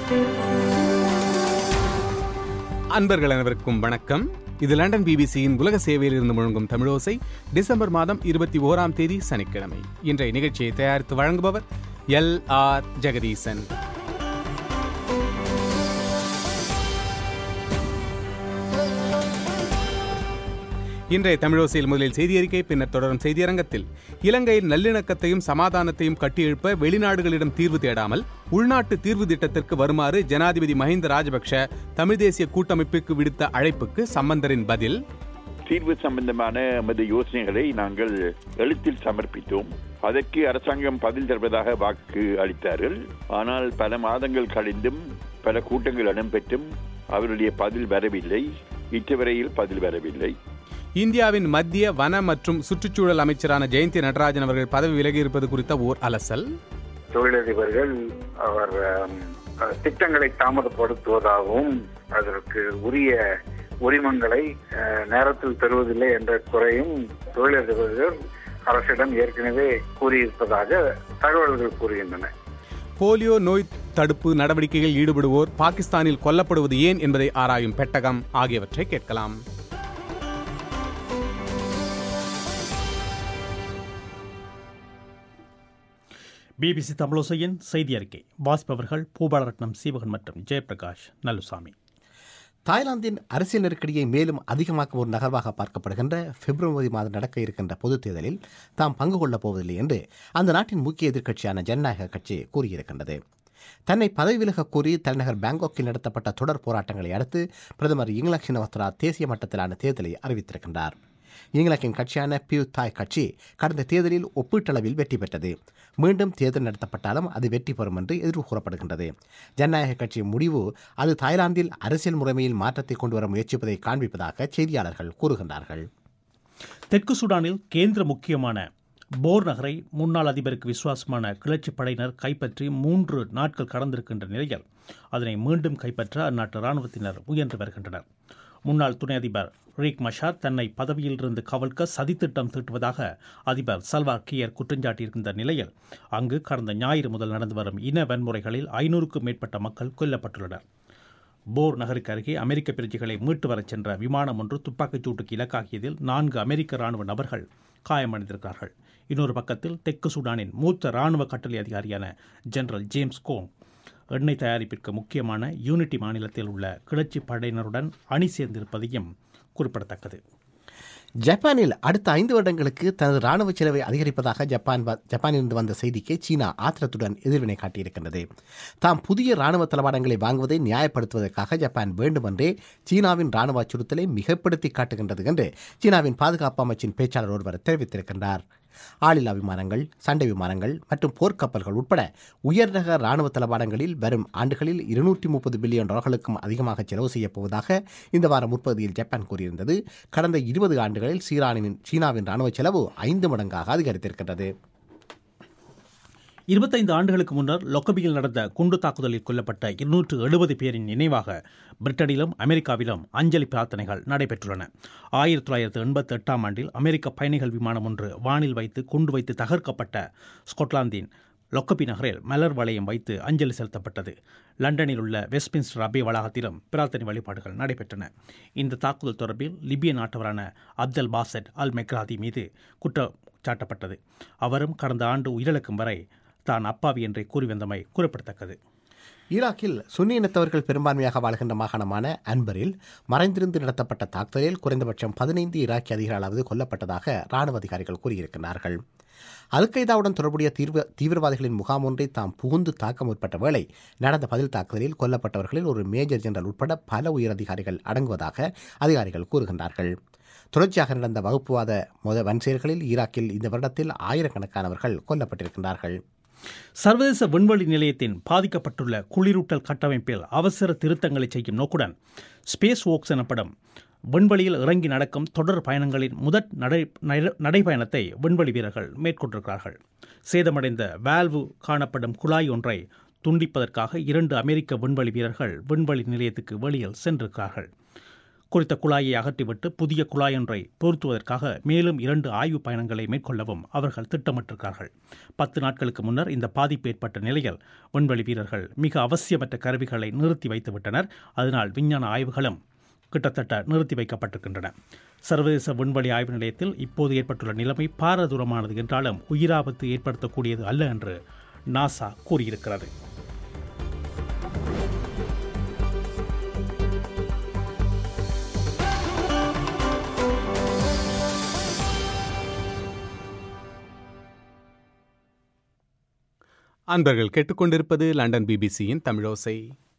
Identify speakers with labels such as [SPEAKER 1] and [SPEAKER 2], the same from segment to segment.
[SPEAKER 1] அன்பர்கள் அனைவருக்கும் வணக்கம் இது லண்டன் பிபிசியின் உலக சேவையில் இருந்து முழங்கும் தமிழோசை டிசம்பர் மாதம் இருபத்தி ஓராம் தேதி சனிக்கிழமை இன்றைய நிகழ்ச்சியை தயாரித்து வழங்குபவர் எல் ஆர் ஜெகதீசன் இன்றைய தமிழோசையில் முதலில் செய்தி அறிக்கை பின்னர் தொடரும் செய்தியரங்கத்தில் இலங்கையில் நல்லிணக்கத்தையும் சமாதானத்தையும் கட்டியெழுப்ப வெளிநாடுகளிடம் தீர்வு தேடாமல் உள்நாட்டு தீர்வு திட்டத்திற்கு வருமாறு ஜனாதிபதி மஹிந்த ராஜபக்ஷ தமிழ் தேசிய கூட்டமைப்புக்கு விடுத்த அழைப்புக்கு சம்பந்தரின் பதில்
[SPEAKER 2] தீர்வு சம்பந்தமான எமது யோசனைகளை நாங்கள் எழுத்தில் சமர்ப்பித்தோம் அதற்கு அரசாங்கம் பதில் தருவதாக வாக்கு அளித்தார்கள் ஆனால் பல மாதங்கள் கழிந்தும் பல கூட்டங்கள் இடம்பெற்றும் அவருடைய பதில் வரவில்லை இற்றுவரையில் பதில் வரவில்லை
[SPEAKER 1] இந்தியாவின் மத்திய வன மற்றும் சுற்றுச்சூழல் அமைச்சரான ஜெயந்தி நடராஜன் அவர்கள் பதவி விலகியிருப்பது குறித்த ஓர் அலசல்
[SPEAKER 3] தொழிலதிபர்கள் அவர் அம், திட்டங்களை தாமதப்படுத்துவதாகவும் அதற்கு உரிய உரிமங்களை அஹ், நேரத்தில் பெறுவதில்லை என்ற குறையும் தொழிலதிபர்கள் அரசிடம் ஏற்கனவே கூறியிருப்பதாக தகவல்கள் கூறுகின்றன
[SPEAKER 1] போலியோ நோய் தடுப்பு நடவடிக்கைகளில் ஈடுபடுவோர் பாகிஸ்தானில் கொல்லப்படுவது ஏன் என்பதை ஆராயும் பெட்டகம் ஆகியவற்றை கேட்கலாம்
[SPEAKER 4] பிபிசி தமிழோசையின் செய்தி அறிக்கை வாசிப்பவர்கள் பூபாலரட்னம் சீவகன் மற்றும் ஜெயபிரகாஷ் நல்லுசாமி
[SPEAKER 5] தாய்லாந்தின் அரசியல் நெருக்கடியை மேலும் அதிகமாக்கும் ஒரு நகர்வாக பார்க்கப்படுகின்ற பிப்ரவரி மாதம் நடக்க இருக்கின்ற பொதுத் தேர்தலில் தாம் பங்கு கொள்ளப் போவதில்லை என்று அந்த நாட்டின் முக்கிய எதிர்க்கட்சியான ஜனநாயக கட்சி கூறியிருக்கின்றது தன்னை பதவி விலகக் கோரி தலைநகர் பாங்காக்கில் நடத்தப்பட்ட தொடர் போராட்டங்களை அடுத்து பிரதமர் இங்கிலாந்து ஸ்ரீனிவாசரா தேசிய மட்டத்திலான தேர்தலை அறிவித்திருக்கின்றார் இங்கிலாந்தின் கட்சியான பியூ தாய் கட்சி கடந்த தேர்தலில் ஒப்பீட்டளவில் வெற்றி பெற்றது மீண்டும் தேர்தல் நடத்தப்பட்டாலும் அது வெற்றி பெறும் என்று எதிர்வு கூறப்படுகின்றது ஜனநாயக கட்சியின் முடிவு அது தாய்லாந்தில் அரசியல் முறைமையில் மாற்றத்தை கொண்டு வர முயற்சிப்பதை காண்பிப்பதாக செய்தியாளர்கள் கூறுகின்றார்கள்
[SPEAKER 4] தெற்கு சூடானில் கேந்திர முக்கியமான போர் நகரை முன்னாள் அதிபருக்கு விசுவாசமான கிளர்ச்சி படையினர் கைப்பற்றி மூன்று நாட்கள் கடந்திருக்கின்ற நிலையில் அதனை மீண்டும் கைப்பற்ற அந்நாட்டு இராணுவத்தினர் முயன்று வருகின்றனர் முன்னாள் துணை அதிபர் ரீக் மஷார் தன்னை பதவியிலிருந்து கவிழ்க்க சதித்திட்டம் தீட்டுவதாக அதிபர் சல்வார் கியர் குற்றஞ்சாட்டியிருக்கின்ற நிலையில் அங்கு கடந்த ஞாயிறு முதல் நடந்து வரும் இன வன்முறைகளில் ஐநூறுக்கும் மேற்பட்ட மக்கள் கொல்லப்பட்டுள்ளனர் போர் நகருக்கு அருகே அமெரிக்க பிரஜைகளை மீட்டு வரச் சென்ற விமானம் ஒன்று துப்பாக்கிச் சூட்டுக்கு இலக்காகியதில் நான்கு அமெரிக்க ராணுவ நபர்கள் காயமடைந்திருக்கிறார்கள் இன்னொரு பக்கத்தில் தெற்கு சூடானின் மூத்த ராணுவ கட்டளை அதிகாரியான ஜெனரல் ஜேம்ஸ் கோங் எண்ணெய் தயாரிப்பிற்கு முக்கியமான யூனிட்டி மாநிலத்தில் உள்ள கிளர்ச்சி படையினருடன் அணி சேர்ந்திருப்பதையும் குறிப்பிடத்தக்கது
[SPEAKER 5] ஜப்பானில் அடுத்த ஐந்து வருடங்களுக்கு தனது ராணுவ செலவை அதிகரிப்பதாக ஜப்பான் வ- ஜப்பானிலிருந்து வந்த செய்திக்கு சீனா ஆத்திரத்துடன் எதிர்வினை காட்டியிருக்கின்றது தாம் புதிய ராணுவ தளவாடங்களை வாங்குவதை நியாயப்படுத்துவதற்காக ஜப்பான் வேண்டுமென்றே சீனாவின் ராணுவ அச்சுறுத்தலை மிகப்படுத்தி காட்டுகின்றது என்று சீனாவின் பாதுகாப்பு அமைச்சின் பேச்சாளர் ஒருவர் தெரிவித்திருக்கின்றார் ஆளில்லா விமானங்கள் சண்டை விமானங்கள் மற்றும் போர்க்கப்பல்கள் உட்பட உயர்ரக ராணுவ தளவாடங்களில் வரும் ஆண்டுகளில் இருநூற்றி முப்பது பில்லியன் டாலர்களுக்கும் அதிகமாக செலவு செய்யப் போவதாக இந்த வாரம் முற்பகுதியில் ஜப்பான் கூறியிருந்தது கடந்த இருபது ஆண்டுகளில் சீரானின் சீனாவின் ராணுவ செலவு ஐந்து மடங்காக அதிகரித்திருக்கின்றது
[SPEAKER 4] இருபத்தைந்து ஆண்டுகளுக்கு முன்னர் லொக்கபியில் நடந்த குண்டு தாக்குதலில் கொல்லப்பட்ட இருநூற்று எழுபது பேரின் நினைவாக பிரிட்டனிலும் அமெரிக்காவிலும் அஞ்சலி பிரார்த்தனைகள் நடைபெற்றுள்ளன ஆயிரத்தி தொள்ளாயிரத்து எண்பத்தி எட்டாம் ஆண்டில் அமெரிக்க பயணிகள் விமானம் ஒன்று வானில் வைத்து குண்டு வைத்து தகர்க்கப்பட்ட ஸ்கொட்லாந்தின் லொக்கபி நகரில் மலர் வளையம் வைத்து அஞ்சலி செலுத்தப்பட்டது லண்டனில் உள்ள வெஸ்ட்மின்ஸ்டர் அபே வளாகத்திலும் பிரார்த்தனை வழிபாடுகள் நடைபெற்றன இந்த தாக்குதல் தொடர்பில் லிபிய நாட்டவரான அப்தல் பாசட் அல் மெக்ராதி மீது குற்றம் சாட்டப்பட்டது அவரும் கடந்த ஆண்டு உயிரிழக்கும் வரை தான் அப்பாவி என்றே கூறி வந்தமை குறிப்பிடத்தக்கது
[SPEAKER 5] ஈராக்கில் சுன்னி இனத்தவர்கள் பெரும்பான்மையாக வாழ்கின்ற மாகாணமான அன்பரில் மறைந்திருந்து நடத்தப்பட்ட தாக்குதலில் குறைந்தபட்சம் பதினைந்து ஈராக்கிய அதிகாரிகளாவது கொல்லப்பட்டதாக ராணுவ அதிகாரிகள் கூறியிருக்கிறார்கள் அல் கைதாவுடன் தொடர்புடைய தீவிர தீவிரவாதிகளின் முகாம் ஒன்றை தாம் புகுந்து தாக்க முற்பட்ட வேளை நடந்த பதில் தாக்குதலில் கொல்லப்பட்டவர்களில் ஒரு மேஜர் ஜெனரல் உட்பட பல உயர் அதிகாரிகள் அடங்குவதாக அதிகாரிகள் கூறுகின்றார்கள் தொடர்ச்சியாக நடந்த வகுப்புவாத முத வன்செயல்களில் ஈராக்கில் இந்த வருடத்தில் ஆயிரக்கணக்கானவர்கள் கொல்லப்பட்டிருக்கின்றார்கள்
[SPEAKER 4] சர்வதேச விண்வெளி நிலையத்தின் பாதிக்கப்பட்டுள்ள குளிரூட்டல் கட்டமைப்பில் அவசர திருத்தங்களை செய்யும் நோக்குடன் ஸ்பேஸ் ஓக்ஸ் எனப்படும் விண்வெளியில் இறங்கி நடக்கும் தொடர் பயணங்களின் முதற் நடை நட- நடைபயணத்தை விண்வெளி வீரர்கள் மேற்கொண்டிருக்கிறார்கள் சேதமடைந்த வால்வு காணப்படும் குழாய் ஒன்றை துண்டிப்பதற்காக இரண்டு அமெரிக்க விண்வெளி வீரர்கள் விண்வெளி நிலையத்துக்கு வெளியில் சென்றிருக்கிறார்கள் குறித்த குழாயை அகற்றிவிட்டு புதிய குழாய் ஒன்றை பொருத்துவதற்காக மேலும் இரண்டு ஆய்வுப் பயணங்களை மேற்கொள்ளவும் அவர்கள் திட்டமிட்டிருக்கிறார்கள் பத்து நாட்களுக்கு முன்னர் இந்த பாதிப்பு ஏற்பட்ட நிலையில் விண்வெளி வீரர்கள் மிக அவசியமற்ற கருவிகளை நிறுத்தி வைத்துவிட்டனர் அதனால் விஞ்ஞான ஆய்வுகளும் கிட்டத்தட்ட நிறுத்தி வைக்கப்பட்டிருக்கின்றன சர்வதேச விண்வெளி ஆய்வு நிலையத்தில் இப்போது ஏற்பட்டுள்ள நிலைமை பாரதூரமானது என்றாலும் உயிராபத்து ஏற்படுத்தக்கூடியது அல்ல என்று நாசா கூறியிருக்கிறது
[SPEAKER 1] அன்பர்கள் கேட்டுக்கொண்டிருப்பது லண்டன் பிபிசியின் தமிழோசை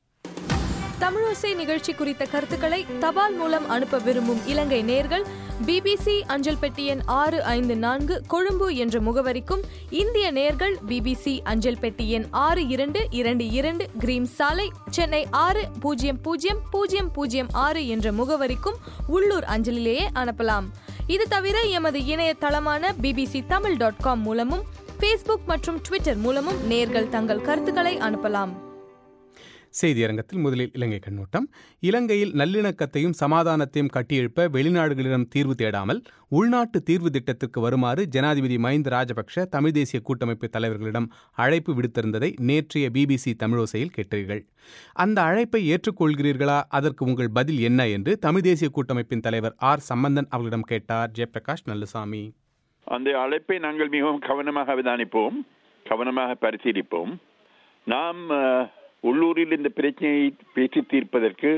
[SPEAKER 6] தமிழோசை நிகழ்ச்சி குறித்த கருத்துக்களை தபால் மூலம் அனுப்ப விரும்பும் இலங்கை நேர்கள் பிபிசி அஞ்சல் பெட்டி எண் ஆறு ஐந்து நான்கு கொழும்பு என்ற முகவரிக்கும் இந்திய நேர்கள் பிபிசி அஞ்சல் பெட்டி எண் ஆறு இரண்டு இரண்டு இரண்டு கிரீம் சாலை சென்னை ஆறு பூஜ்ஜியம் பூஜ்ஜியம் பூஜ்ஜியம் பூஜ்ஜியம் ஆறு என்ற முகவரிக்கும் உள்ளூர் அஞ்சலிலேயே அனுப்பலாம் இது தவிர எமது இணையதளமான பிபிசி தமிழ் டாட் காம் மூலமும் ஃபேஸ்புக் மற்றும் ட்விட்டர் மூலமும் நேர்கள் தங்கள் கருத்துக்களை அனுப்பலாம்
[SPEAKER 1] செய்தியரங்கத்தில் முதலில் இலங்கை கண்ணோட்டம் இலங்கையில் நல்லிணக்கத்தையும் சமாதானத்தையும் கட்டியெழுப்ப வெளிநாடுகளிடம் தீர்வு தேடாமல் உள்நாட்டு தீர்வு திட்டத்திற்கு வருமாறு ஜனாதிபதி மஹிந்த ராஜபக்ஷ தமிழ் தேசிய கூட்டமைப்பு தலைவர்களிடம் அழைப்பு விடுத்திருந்ததை நேற்றைய பிபிசி தமிழோசையில் கேட்டீர்கள் அந்த அழைப்பை ஏற்றுக்கொள்கிறீர்களா அதற்கு உங்கள் பதில் என்ன என்று தமிழ் தேசிய கூட்டமைப்பின் தலைவர் ஆர் சம்பந்தன் அவர்களிடம் கேட்டார் ஜெயபிரகாஷ் நல்லுசாமி
[SPEAKER 2] அந்த அழைப்பை நாங்கள் மிகவும் கவனமாக அவதானிப்போம் கவனமாக பரிசீலிப்போம் நாம் அஹ், உள்ளூரில் இந்த பிரச்சனையை பேசி தீர்ப்பதற்கு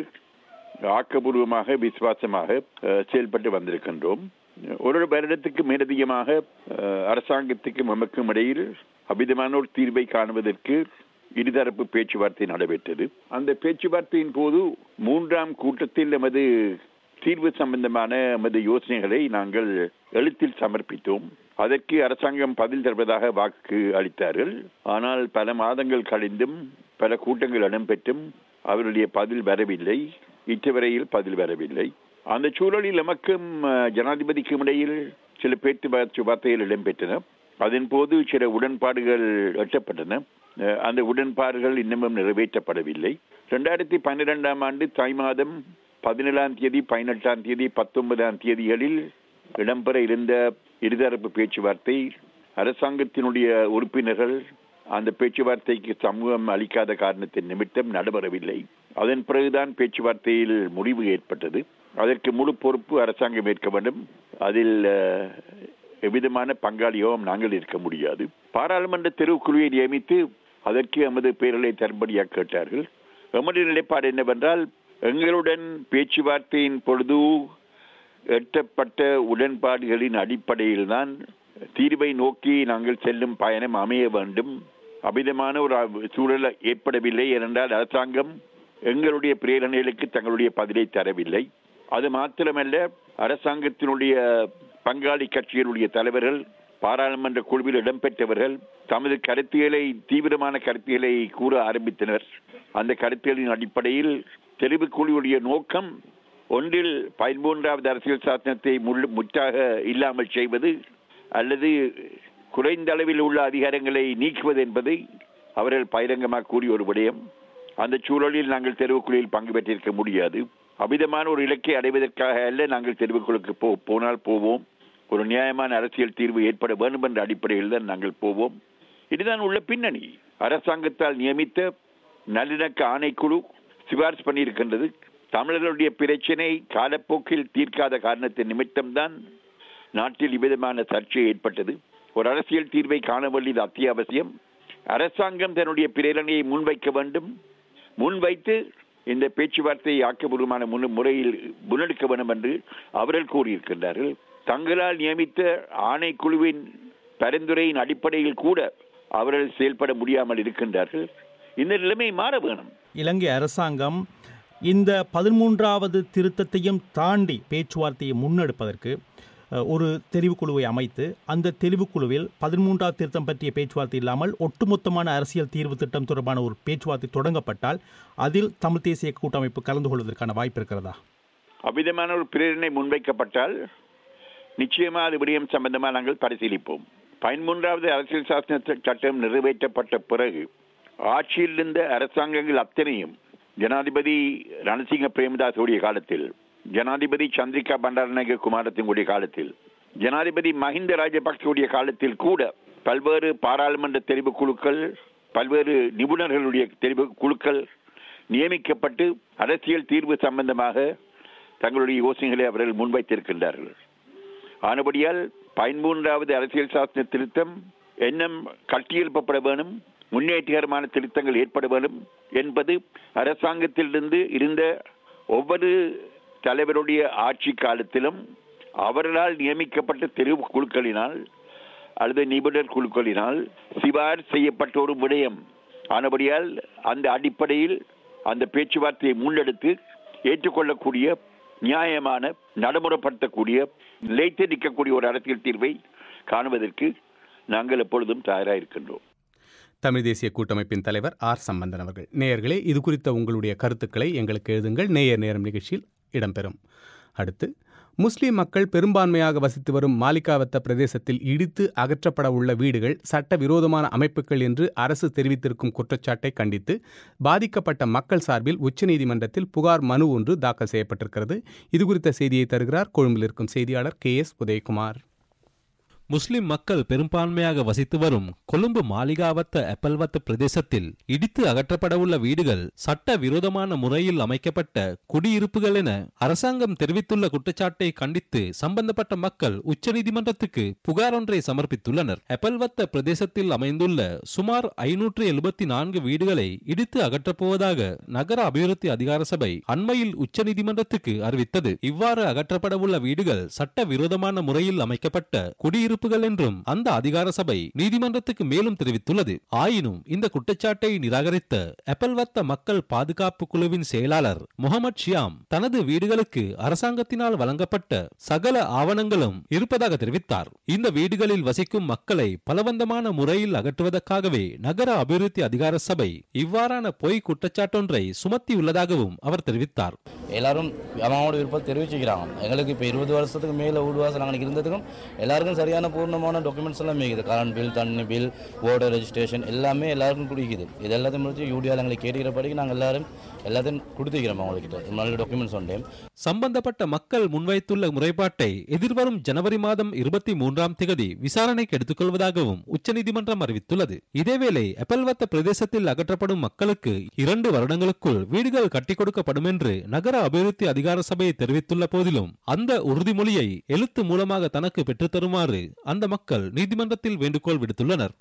[SPEAKER 2] ஆக்கபூர்வமாக விசுவாசமாக அஹ், செயல்பட்டு வந்திருக்கின்றோம் ஒரு வருடத்துக்கு மேலதிகமாக அஹ், அரசாங்கத்துக்கும் நமக்கும் இடையில் அபிதமான ஒரு தீர்வை காணுவதற்கு இருதரப்பு பேச்சுவார்த்தை நடைபெற்றது அந்த பேச்சுவார்த்தையின் போது மூன்றாம் கூட்டத்தில் நமது தீர்வு சம்பந்தமான நமது யோசனைகளை நாங்கள் எழுத்தில் சமர்ப்பித்தோம் அதற்கு அரசாங்கம் பதில் தருவதாக வாக்கு அளித்தார்கள் ஆனால் பல மாதங்கள் கழிந்தும் பல கூட்டங்கள் இடம்பெற்றும் அவருடைய பதில் வரவில்லை இச்சவரையில் பதில் வரவில்லை அந்த சூழலில் நமக்கும் அஹ், ஜனாதிபதிக்கும் இடையில் சில பேச்சுவார்த்தைகள் இடம்பெற்றன அதன் போது சில உடன்பாடுகள் எட்டப்பட்டன அஹ், அந்த உடன்பாடுகள் இன்னமும் நிறைவேற்றப்படவில்லை ரெண்டாயிரத்தி பன்னிரெண்டாம் ஆண்டு தை மாதம் பதினேழாம் தேதி பதினெட்டாம் தேதி பத்தொன்பதாம் தேதிகளில் இடம்பெற இருந்த இருதரப்பு பேச்சுவார்த்தை அரசாங்கத்தினுடைய உறுப்பினர்கள் அந்த பேச்சுவார்த்தைக்கு சமூகம் அளிக்காத காரணத்தின் நிமித்தம் நடைபெறவில்லை அதன் பிறகுதான் பேச்சுவார்த்தையில் முடிவு ஏற்பட்டது அதற்கு முழு பொறுப்பு அரசாங்கம் ஏற்க வேண்டும் அதில் அஹ், எவ்விதமான பங்காளியாகவும் நாங்கள் இருக்க முடியாது பாராளுமன்ற தெருவுக்குழுவை நியமித்து அதற்கு எமது பெயர்களை தரும்படியாக கேட்டார்கள் எமது நிலைப்பாடு என்னவென்றால் எங்களுடன் பேச்சுவார்த்தையின் பொழுது எட்டப்பட்ட உடன்பாடுகளின் அடிப்படையில் தான் தீர்வை நோக்கி நாங்கள் செல்லும் பயணம் அமைய வேண்டும் அபிதமான ஒரு சூழல் ஏற்படவில்லை ஏனென்றால் அரசாங்கம் எங்களுடைய பிரேரணைகளுக்கு தங்களுடைய பதிலை தரவில்லை அது மாத்திரமல்ல அரசாங்கத்தினுடைய பங்காளி கட்சிகளுடைய தலைவர்கள் பாராளுமன்ற குழுவில் இடம்பெற்றவர்கள் தமது கருத்துக்களை தீவிரமான கருத்துக்களை கூற ஆரம்பித்தனர் அந்த கருத்துகளின் அடிப்படையில் தெரிவுக்குழுவுடைய நோக்கம் ஒன்றில் பதிமூன்றாவது அரசியல் சாசனத்தை முழு முற்றாக இல்லாமல் செய்வது அல்லது குறைந்த அளவில் உள்ள அதிகாரங்களை நீக்குவது என்பதை அவர்கள் பகிரங்கமாக கூறிய ஒரு விடயம் அந்த சூழலில் நாங்கள் தெரிவுக்குழுவில் பங்கு பெற்றிருக்க முடியாது அமிதமான ஒரு இலக்கை அடைவதற்காக அல்ல நாங்கள் தெரிவுக்குழுக்கு போ போனால் போவோம் ஒரு நியாயமான அரசியல் தீர்வு ஏற்பட வேண்டும் என்ற அடிப்படையில் தான் நாங்கள் போவோம் இதுதான் உள்ள பின்னணி அரசாங்கத்தால் நியமித்த நல்லிணக்க ஆணைக்குழு சிபாரிசு பண்ணியிருக்கின்றது தமிழர்களுடைய பிரச்சினை காலப்போக்கில் தீர்க்காத காரணத்தின் நிமித்தம்தான் நாட்டில் இவ்விதமான சர்ச்சை ஏற்பட்டது ஒரு அரசியல் தீர்வை காண வேண்டியது அத்தியாவசியம் அரசாங்கம் தன்னுடைய பிரேரணையை முன்வைக்க வேண்டும் முன்வைத்து இந்த பேச்சுவார்த்தையை ஆக்கப்பூர்வமான முன் முறையில் முன்னெடுக்க வேண்டும் என்று அவர்கள் கூறியிருக்கின்றார்கள் தங்களால் நியமித்த ஆணைக்குழுவின் பரிந்துரையின் அடிப்படையில் கூட அவர்கள் செயல்பட முடியாமல் இருக்கின்றார்கள் இந்த நிலைமை மாற வேணும்
[SPEAKER 4] இலங்கை அரசாங்கம் இந்த பதிமூன்றாவது திருத்தத்தையும் தாண்டி பேச்சுவார்த்தையை முன்னெடுப்பதற்கு அஹ், ஒரு தெரிவுக்குழுவை அமைத்து அந்த தெரிவுக்குழுவில் பதிமூன்றாவது திருத்தம் பற்றிய பேச்சுவார்த்தை இல்லாமல் ஒட்டுமொத்தமான அரசியல் தீர்வு திட்டம் தொடர்பான ஒரு பேச்சுவார்த்தை தொடங்கப்பட்டால் அதில் தமிழ் தேசிய கூட்டமைப்பு கலந்து கொள்வதற்கான வாய்ப்பு இருக்கிறதா
[SPEAKER 2] அவ்விதமான ஒரு பிரேரணை முன்வைக்கப்பட்டால் நிச்சயமா அது விடயம் சம்பந்தமாக நாங்கள் பரிசீலிப்போம் பதிமூன்றாவது அரசியல் சாசன சட்டம் நிறைவேற்றப்பட்ட பிறகு ஆட்சியில் இருந்த அரசாங்கங்கள் அத்தனையும் ஜனாதிபதி ரணசிங்க பிரேமதாசுடைய காலத்தில் ஜனாதிபதி சந்திரிகா பண்டாரநாயக குமாரத்தினுடைய காலத்தில் ஜனாதிபதி மஹிந்த ராஜபக்சவுடைய காலத்தில் கூட பல்வேறு பாராளுமன்ற தெரிவு குழுக்கள் பல்வேறு நிபுணர்களுடைய தெரிவு குழுக்கள் நியமிக்கப்பட்டு அரசியல் தீர்வு சம்பந்தமாக தங்களுடைய யோசனைகளை அவர்கள் முன்வைத்திருக்கின்றார்கள் ஆனபடியால் பதிமூன்றாவது அரசியல் சாசன திருத்தம் எண்ணம் கட்டியெழுப்பப்பட வேணும் முன்னேற்றகரமான திருத்தங்கள் ஏற்பட வேண்டும் என்பது அரசாங்கத்திலிருந்து இருந்த ஒவ்வொரு தலைவருடைய ஆட்சி காலத்திலும் அவர்களால் நியமிக்கப்பட்ட தெரிவு குழுக்களினால் அல்லது நிபுணர் குழுக்களினால் சிபார் செய்யப்பட்ட ஒரு விடயம் ஆனபடியால் அந்த அடிப்படையில் அந்த பேச்சுவார்த்தையை முன்னெடுத்து ஏற்றுக்கொள்ளக்கூடிய நியாயமான நடைமுறைப்படுத்தக்கூடிய நிலைத்து நிற்கக்கூடிய ஒரு அரசியல் தீர்வை காணுவதற்கு நாங்கள் எப்பொழுதும் தயாராக இருக்கின்றோம்
[SPEAKER 1] தமிழ் தேசிய கூட்டமைப்பின் தலைவர் ஆர் சம்பந்தன் அவர்கள் நேயர்களே இது குறித்த உங்களுடைய கருத்துக்களை எங்களுக்கு எழுதுங்கள் நேயர் நேரம் நிகழ்ச்சியில் இடம்பெறும் அடுத்து முஸ்லிம் மக்கள் பெரும்பான்மையாக வசித்து வரும் மாலிகாவத்த பிரதேசத்தில் இடித்து அகற்றப்பட உள்ள வீடுகள் சட்டவிரோதமான அமைப்புகள் என்று அரசு தெரிவித்திருக்கும் குற்றச்சாட்டை கண்டித்து பாதிக்கப்பட்ட மக்கள் சார்பில் உச்சநீதிமன்றத்தில் புகார் மனு ஒன்று தாக்கல் செய்யப்பட்டிருக்கிறது இதுகுறித்த செய்தியை தருகிறார் கொழும்பில் இருக்கும் செய்தியாளர் கே எஸ் உதயகுமார்
[SPEAKER 7] முஸ்லிம் மக்கள் பெரும்பான்மையாக வசித்து வரும் கொழும்பு மாளிகாவத்த எப்பல்வத்த பிரதேசத்தில் இடித்து அகற்றப்படவுள்ள வீடுகள் சட்ட விரோதமான முறையில் அமைக்கப்பட்ட குடியிருப்புகள் என அரசாங்கம் தெரிவித்துள்ள குற்றச்சாட்டை கண்டித்து சம்பந்தப்பட்ட மக்கள் உச்சநீதிமன்றத்துக்கு புகார் ஒன்றை சமர்ப்பித்துள்ளனர் எப்பல்வத்த பிரதேசத்தில் அமைந்துள்ள சுமார் ஐநூற்று எழுபத்தி நான்கு வீடுகளை இடித்து அகற்றப்போவதாக நகர அபிவிருத்தி அதிகார சபை அண்மையில் உச்சநீதிமன்றத்துக்கு அறிவித்தது இவ்வாறு அகற்றப்படவுள்ள வீடுகள் சட்ட விரோதமான முறையில் அமைக்கப்பட்ட குடியிருப்பு இருப்புகள் என்றும் அந்த அதிகார சபை நீதிமன்றத்துக்கு மேலும் தெரிவித்துள்ளது ஆயினும் இந்த குற்றச்சாட்டை நிராகரித்த எப்பல்வத்த மக்கள் பாதுகாப்பு குழுவின் செயலாளர் முகமது ஷியாம் தனது வீடுகளுக்கு அரசாங்கத்தினால் வழங்கப்பட்ட சகல ஆவணங்களும் இருப்பதாக தெரிவித்தார் இந்த வீடுகளில் வசிக்கும் மக்களை பலவந்தமான முறையில் அகற்றுவதற்காகவே நகர அபிவிருத்தி அதிகார சபை இவ்வாறான பொய் குற்றச்சாட்டொன்றை சுமத்தியுள்ளதாகவும் அவர் தெரிவித்தார்
[SPEAKER 8] எல்லாரும் அவங்களோட விருப்பம் தெரிவிச்சுக்கிறாங்க எங்களுக்கு இப்போ இருபது வருஷத்துக்கு மேலே வீடு வாசல் நாங்கள் இருந்ததுக்கும் எல்லாருக்கும் சரியான பூர்ணமான டாக்குமெண்ட்ஸ் எல்லாம் இருக்குது கரண்ட் பில் தண்ணி பில் ஓட்டர் ரெஜிஸ்ட்ரேஷன் எல்லாமே எல்லாருக்கும் குடிக்குது இது எல்லாத்தையும் முடிச்சு யூடியால் எங்களுக்கு கேட்டுக்கிறபடிக்கு நாங்கள் எல்லாரும் எல்லாத்தையும் கொடுத்துக்கிறோம் அவங்கக்கிட்ட நல்ல டாக்குமெண்ட்ஸ் உண்டு
[SPEAKER 7] சம்பந்தப்பட்ட மக்கள் முன்வைத்துள்ள முறைப்பாட்டை எதிர்வரும் ஜனவரி மாதம் இருபத்தி மூன்றாம் திகதி விசாரணைக்கு எடுத்துக்கொள்வதாகவும் உச்சநீதிமன்றம் அறிவித்துள்ளது இதேவேளை எப்பல்வத்த பிரதேசத்தில் அகற்றப்படும் மக்களுக்கு இரண்டு வருடங்களுக்குள் வீடுகள் கட்டிக் கொடுக்கப்படும் என்று நகர அபிவிருத்தி அதிகார சபை தெரிவித்துள்ள போதிலும் அந்த உறுதிமொழியை எழுத்து மூலமாக தனக்கு பெற்றுத்தருமாறு அந்த மக்கள் நீதிமன்றத்தில் வேண்டுகோள் விடுத்துள்ளனர்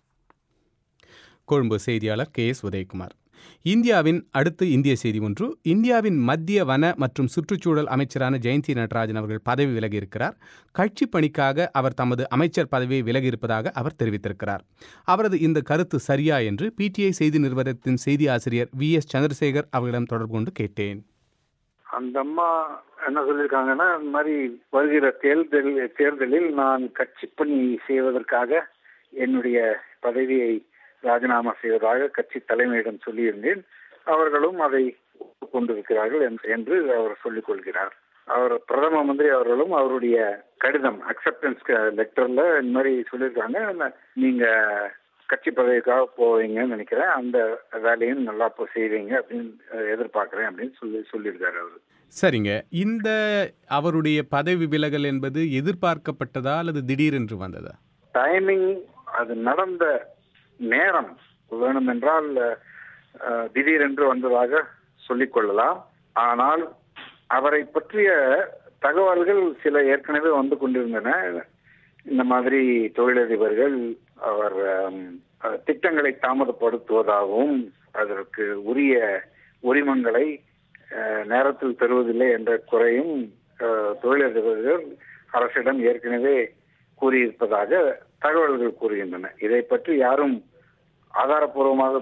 [SPEAKER 1] கொழும்பு செய்தியாளர் கே எஸ் உதயகுமார் இந்தியாவின் அடுத்து இந்திய செய்தி ஒன்று இந்தியாவின் மத்திய வன மற்றும் சுற்றுச்சூழல் அமைச்சரான ஜெயந்தி நடராஜன் அவர்கள் பதவி விலகியிருக்கிறார் கட்சி பணிக்காக அவர் தமது அமைச்சர் பதவியை விலகியிருப்பதாக அவர் தெரிவித்திருக்கிறார் அவரது இந்த கருத்து சரியா என்று பிடிஐ செய்தி நிறுவனத்தின் செய்தி ஆசிரியர் வி எஸ் சந்திரசேகர் அவர்களிடம் தொடர்பு கொண்டு கேட்டேன்
[SPEAKER 3] அந்த அம்மா என்ன சொல்லியிருக்காங்கன்னா இந்த மாதிரி வருகிற தேர்தல் தேர்தலில் நான் கட்சி பணி செய்வதற்காக என்னுடைய பதவியை ராஜினாமா செய்வதாக கட்சி தலைமையிடம் சொல்லியிருந்தேன் அவர்களும் அதை கொண்டிருக்கிறார்கள் என்று அவர் சொல்லிக் கொள்கிறார் அவர் பிரதம மந்திரி அவர்களும் அவருடைய கடிதம் அக்செப்டன்ஸ் லெட்டர்ல இந்த மாதிரி சொல்லியிருக்காங்க நீங்க கட்சி பதவிக்காக போவீங்கன்னு நினைக்கிறேன் அந்த வேலையும் நல்லா இப்போ செய்வீங்க அப்படின்னு எதிர்பார்க்கிறேன் அப்படின்னு சொல்லி சொல்லியிருக்காரு அவர்
[SPEAKER 1] சரிங்க இந்த அவருடைய பதவி விலகல் என்பது எதிர்பார்க்கப்பட்டதா அல்லது திடீரென்று வந்ததா
[SPEAKER 3] டைமிங் அது நடந்த நேரம் வேணுமென்றால் திடீரென்று வந்ததாக சொல்லிக் கொள்ளலாம் ஆனால் அவரை பற்றிய தகவல்கள் சில ஏற்கனவே வந்து கொண்டிருந்தன இந்த மாதிரி தொழிலதிபர்கள் அவர் திட்டங்களை தாமதப்படுத்துவதாகவும் அதற்கு உரிய உரிமங்களை நேரத்தில் தருவதில்லை என்ற குறையும் தொழிலதிபர்கள் அரசிடம் ஏற்கனவே கூறியிருப்பதாக தகவல்கள் கூறுகின்றன இதை பற்றி யாரும் ஆதாரப்பூர்வமாக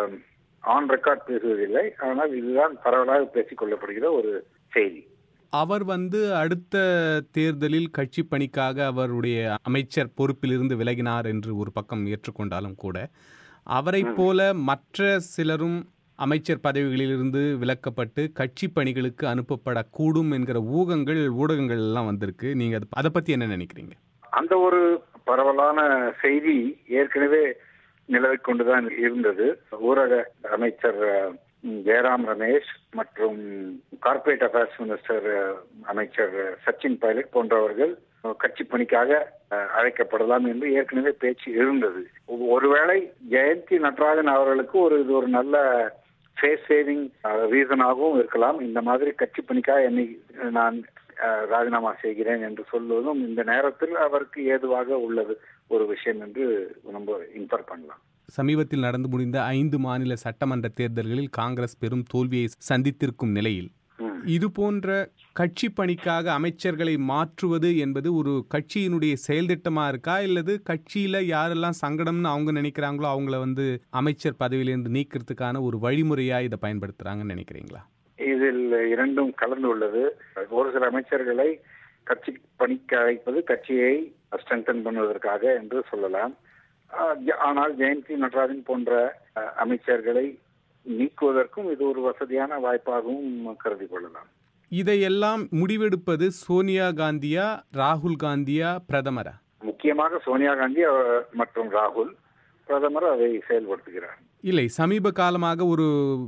[SPEAKER 3] ஆன் ரெக்கார்ட் பேசுவதில்லை ஆனால் இதுதான் பரவலாக பேசிக் கொள்ளப்படுகிற ஒரு செய்தி
[SPEAKER 1] அவர் வந்து அடுத்த தேர்தலில் கட்சி பணிக்காக அவருடைய அமைச்சர் பொறுப்பிலிருந்து விலகினார் என்று ஒரு பக்கம் ஏற்றுக்கொண்டாலும் கூட அவரை போல மற்ற சிலரும் அமைச்சர் பதவிகளிலிருந்து விலக்கப்பட்டு கட்சி பணிகளுக்கு அனுப்பப்படக்கூடும் என்கிற ஊகங்கள் ஊடகங்கள் எல்லாம் வந்திருக்கு நீங்க அதை பத்தி என்ன நினைக்கிறீங்க
[SPEAKER 3] அந்த ஒரு பரவலான செய்தி ஏற்கனவே நிலவிக் கொண்டுதான் இருந்தது ஊரக அமைச்சர் ஜெயராம் ரமேஷ் மற்றும் கார்ப்பரேட் அஃபேர்ஸ் மினிஸ்டர் அமைச்சர் சச்சின் பைலட் போன்றவர்கள் கட்சி பணிக்காக அழைக்கப்படலாம் என்று ஏற்கனவே பேச்சு இருந்தது ஒருவேளை ஜெயந்தி நடராஜன் அவர்களுக்கு ஒரு இது ஒரு நல்ல ஃபேஸ் சேவிங் ரீசனாகவும் இருக்கலாம் இந்த மாதிரி கட்சி பணிக்காக என்னை நான் ராஜினாமா செய்கிறேன் என்று சொல்வதும் இந்த நேரத்தில் அவருக்கு ஏதுவாக உள்ளது ஒரு விஷயம் என்று நம்ம இன்ஃபர் பண்ணலாம்
[SPEAKER 1] சமீபத்தில் நடந்து முடிந்த ஐந்து மாநில சட்டமன்ற தேர்தல்களில் காங்கிரஸ் பெரும் தோல்வியை சந்தித்திருக்கும் நிலையில் இது போன்ற கட்சி பணிக்காக அமைச்சர்களை மாற்றுவது என்பது ஒரு கட்சியினுடைய செயல் திட்டமா இருக்கா இல்லது கட்சியில யாரெல்லாம் சங்கடம்னு அவங்க நினைக்கிறாங்களோ அவங்கள வந்து அமைச்சர் பதவியிலிருந்து நீக்கிறதுக்கான ஒரு வழிமுறையா இதை பயன்படுத்துறாங்கன்னு நினைக்கிறீங்களா
[SPEAKER 3] இதில் இரண்டும் கலந்து உள்ளது ஒரு சில அமைச்சர்களை கட்சி பணிக்கு அழைப்பது கட்சியை ஸ்ட்ரென்தன் பண்ணுவதற்காக என்று சொல்லலாம் ஆனால் ஜெயந்தி நடராஜன் போன்ற அமைச்சர்களை நீக்குவதற்கும் இது ஒரு வசதியான வாய்ப்பாகவும் கருதி கொள்ளலாம்
[SPEAKER 1] இதையெல்லாம் முடிவெடுப்பது சோனியா காந்தியா ராகுல் காந்தியா பிரதமரா
[SPEAKER 3] முக்கியமாக சோனியா காந்தி மற்றும் ராகுல் பிரதமர் அதை செயல்படுத்துகிறார்
[SPEAKER 1] இல்லை சமீப காலமாக ஒரு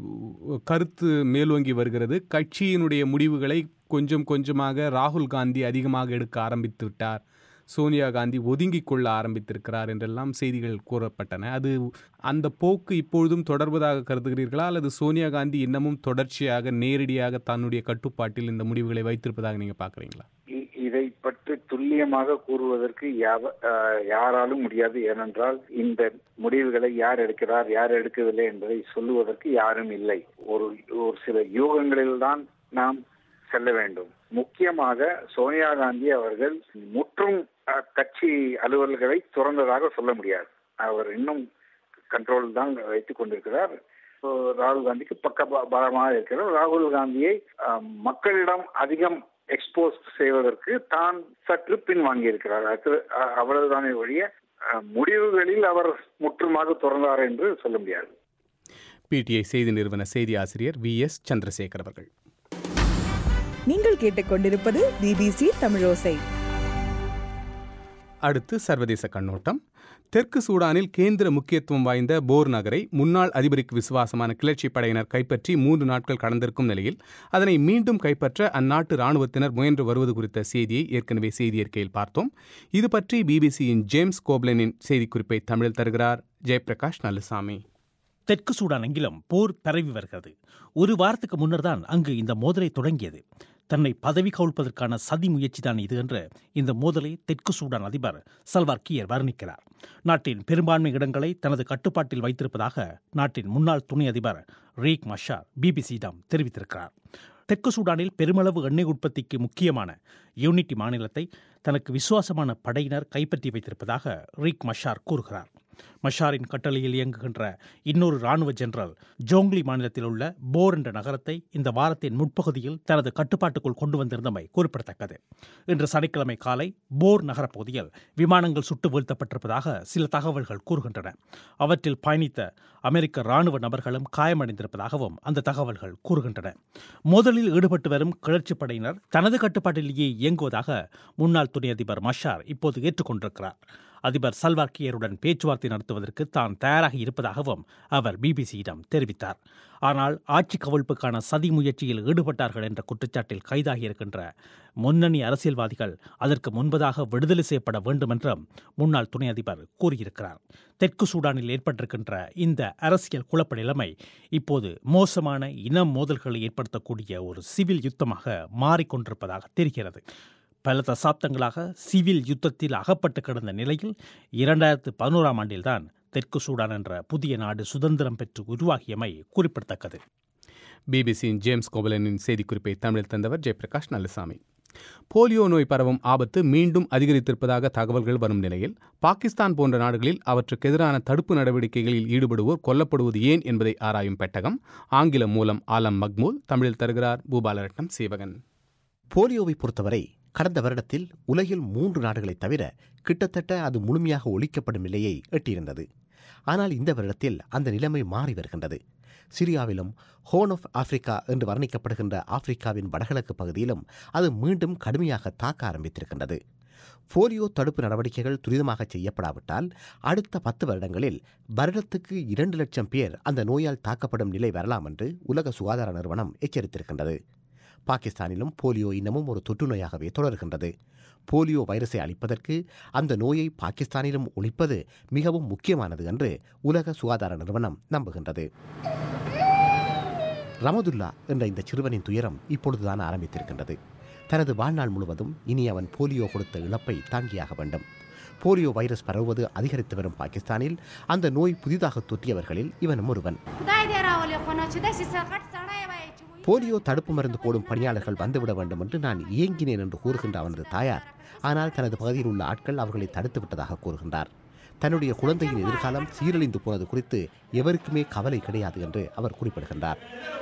[SPEAKER 1] கருத்து மேலோங்கி வருகிறது கட்சியினுடைய முடிவுகளை கொஞ்சம் கொஞ்சமாக ராகுல் காந்தி அதிகமாக எடுக்க ஆரம்பித்து விட்டார் சோனியா காந்தி ஒதுங்கிக் கொள்ள ஆரம்பித்திருக்கிறார் என்றெல்லாம் செய்திகள் கூறப்பட்டன அது அந்த போக்கு இப்பொழுதும் தொடர்வதாக கருதுகிறீர்களா அல்லது சோனியா காந்தி இன்னமும் தொடர்ச்சியாக நேரடியாக தன்னுடைய கட்டுப்பாட்டில் இந்த முடிவுகளை வைத்திருப்பதாக நீங்க பாக்குறீங்களா
[SPEAKER 3] இதை பற்றி துல்லியமாக கூறுவதற்கு யாராலும் முடியாது ஏனென்றால் இந்த முடிவுகளை யார் எடுக்கிறார் யார் எடுக்கவில்லை என்பதை சொல்லுவதற்கு யாரும் இல்லை ஒரு ஒரு சில யூகங்களில்தான் நாம் செல்ல வேண்டும் முக்கியமாக சோனியா காந்தி அவர்கள் முற்றும் கட்சி அலுவல்களை துறந்ததாக சொல்ல முடியாது அவர் இன்னும் கண்ட்ரோல் தான் வைத்துக் கொண்டிருக்கிறார் ராகுல் காந்திக்கு பக்க பலமாக இருக்கிறார் ராகுல் காந்தியை மக்களிடம் அதிகம் எக்ஸ்போஸ் செய்வதற்கு தான் சற்று பின் வாங்கியிருக்கிறார் அவ்வளவுதானே ஒழிய முடிவுகளில் அவர் முற்றுமாக துறந்தார் என்று சொல்ல முடியாது
[SPEAKER 1] பிடிஐ செய்தி நிறுவன செய்தி ஆசிரியர் வி எஸ் சந்திரசேகர் அவர்கள்
[SPEAKER 9] நீங்கள் கேட்டுக்கொண்டிருப்பது பிபிசி தமிழோசை
[SPEAKER 1] அடுத்து சர்வதேச கண்ணோட்டம் தெற்கு சூடானில் கேந்திர முக்கியத்துவம் வாய்ந்த போர் நகரை முன்னாள் அதிபருக்கு விசுவாசமான கிளர்ச்சி படையினர் கைப்பற்றி மூன்று நாட்கள் கடந்திருக்கும் நிலையில் அதனை மீண்டும் கைப்பற்ற அந்நாட்டு ராணுவத்தினர் முயன்று வருவது குறித்த செய்தியை ஏற்கனவே செய்தி அறிக்கையில் பார்த்தோம் இது பற்றி பிபிசியின் ஜேம்ஸ் கோப்லனின் செய்திக்குறிப்பை தமிழில் தருகிறார் ஜெயபிரகாஷ் நல்லசாமி
[SPEAKER 4] தெற்கு சூடான் எங்கிலும் போர் பரவி வருகிறது ஒரு வாரத்துக்கு முன்னர் தான் அங்கு இந்த மோதலை தொடங்கியது தன்னை பதவி கவிழ்ப்பதற்கான சதி முயற்சிதான் இது என்று இந்த மோதலை தெற்கு சூடான் அதிபர் சல்வார் கியர் வர்ணிக்கிறார் நாட்டின் பெரும்பான்மை இடங்களை தனது கட்டுப்பாட்டில் வைத்திருப்பதாக நாட்டின் முன்னாள் துணை அதிபர் ரீக் மஷார் பிபிசியிடம் தெரிவித்திருக்கிறார் தெற்கு சூடானில் பெருமளவு எண்ணெய் உற்பத்திக்கு முக்கியமான யூனிட்டி மாநிலத்தை தனக்கு விசுவாசமான படையினர் கைப்பற்றி வைத்திருப்பதாக ரீக் மஷார் கூறுகிறார் மஷாரின் கட்டளையில் இயங்குகின்ற இன்னொரு ராணுவ ஜெனரல் ஜோங்லி மாநிலத்தில் உள்ள போர் என்ற நகரத்தை இந்த வாரத்தின் முற்பகுதியில் தனது கட்டுப்பாட்டுக்குள் கொண்டு வந்திருந்தமை குறிப்பிடத்தக்கது இன்று சனிக்கிழமை காலை போர் நகரப்பகுதியில் விமானங்கள் சுட்டு வீழ்த்தப்பட்டிருப்பதாக சில தகவல்கள் கூறுகின்றன அவற்றில் பயணித்த அமெரிக்க ராணுவ நபர்களும் காயமடைந்திருப்பதாகவும் அந்த தகவல்கள் கூறுகின்றன மோதலில் ஈடுபட்டு வரும் கிளர்ச்சி படையினர் தனது கட்டுப்பாட்டிலேயே இயங்குவதாக முன்னாள் துணை அதிபர் மஷார் இப்போது ஏற்றுக்கொண்டிருக்கிறார் அதிபர் சல்வார் கியருடன் பேச்சுவார்த்தை நடத்துவதற்கு தான் தயாராக இருப்பதாகவும் அவர் பிபிசியிடம் தெரிவித்தார் ஆனால் ஆட்சி கவிழ்ப்புக்கான சதி முயற்சியில் ஈடுபட்டார்கள் என்ற குற்றச்சாட்டில் கைதாகியிருக்கின்ற முன்னணி அரசியல்வாதிகள் அதற்கு முன்பதாக விடுதலை செய்யப்பட வேண்டும் என்றும் முன்னாள் துணை அதிபர் கூறியிருக்கிறார் தெற்கு சூடானில் ஏற்பட்டிருக்கின்ற இந்த அரசியல் குழப்ப நிலைமை இப்போது மோசமான இன மோதல்களை ஏற்படுத்தக்கூடிய ஒரு சிவில் யுத்தமாக மாறிக்கொண்டிருப்பதாக தெரிகிறது பல தசாப்தங்களாக சிவில் யுத்தத்தில் அகப்பட்டு கிடந்த நிலையில் இரண்டாயிரத்து பதினோராம் ஆண்டில்தான் தெற்கு சூடான் என்ற புதிய நாடு சுதந்திரம் பெற்று உருவாகியமை குறிப்பிடத்தக்கது
[SPEAKER 1] பிபிசியின் ஜேம்ஸ் கோபலனின் செய்திக்குறிப்பை தமிழில் தந்தவர் ஜெயபிரகாஷ் நல்லசாமி போலியோ நோய் பரவும் ஆபத்து மீண்டும் அதிகரித்திருப்பதாக தகவல்கள் வரும் நிலையில் பாகிஸ்தான் போன்ற நாடுகளில் அவற்றுக்கு எதிரான தடுப்பு நடவடிக்கைகளில் ஈடுபடுவோர் கொல்லப்படுவது ஏன் என்பதை ஆராயும் பெட்டகம் ஆங்கிலம் மூலம் ஆலம் மக்மூல் தமிழில் தருகிறார் பூபாலரட்னம் சீவகன்
[SPEAKER 5] போலியோவை பொறுத்தவரை கடந்த வருடத்தில் உலகில் மூன்று நாடுகளைத் தவிர கிட்டத்தட்ட அது முழுமையாக ஒழிக்கப்படும் நிலையை எட்டியிருந்தது ஆனால் இந்த வருடத்தில் அந்த நிலைமை மாறி வருகின்றது சிரியாவிலும் ஹோர்ன் ஆஃப் ஆப்பிரிக்கா என்று வர்ணிக்கப்படுகின்ற ஆப்பிரிக்காவின் வடகிழக்கு பகுதியிலும் அது மீண்டும் கடுமையாக தாக்க ஆரம்பித்திருக்கின்றது போலியோ தடுப்பு நடவடிக்கைகள் துரிதமாக செய்யப்படாவிட்டால் அடுத்த பத்து வருடங்களில் வருடத்துக்கு இரண்டு லட்சம் பேர் அந்த நோயால் தாக்கப்படும் நிலை வரலாம் என்று உலக சுகாதார நிறுவனம் எச்சரித்திருக்கின்றது பாகிஸ்தானிலும் போலியோ இன்னமும் ஒரு தொற்று நோயாகவே தொடர்கின்றது போலியோ வைரஸை அழிப்பதற்கு அந்த நோயை பாகிஸ்தானிலும் ஒழிப்பது மிகவும் முக்கியமானது என்று உலக சுகாதார நிறுவனம் நம்புகின்றது ரமதுல்லா என்ற இந்த சிறுவனின் துயரம் இப்பொழுதுதான் ஆரம்பித்திருக்கின்றது தனது வாழ்நாள் முழுவதும் இனி அவன் போலியோ கொடுத்த இழப்பை தாங்கியாக வேண்டும் போலியோ வைரஸ் பரவுவது அதிகரித்து வரும் பாகிஸ்தானில் அந்த நோய் புதிதாக தொற்றியவர்களில் இவனும் ஒருவன் போலியோ தடுப்பு மருந்து போடும் பணியாளர்கள் வந்துவிட வேண்டும் என்று நான் இயங்கினேன் என்று கூறுகின்ற அவனது தாயார் ஆனால் தனது பகுதியில் உள்ள ஆட்கள் அவர்களை தடுத்து விட்டதாக கூறுகின்றார் தன்னுடைய குழந்தையின் எதிர்காலம் சீரழிந்து போனது குறித்து எவருக்குமே கவலை கிடையாது என்று அவர் குறிப்பிடுகின்றார்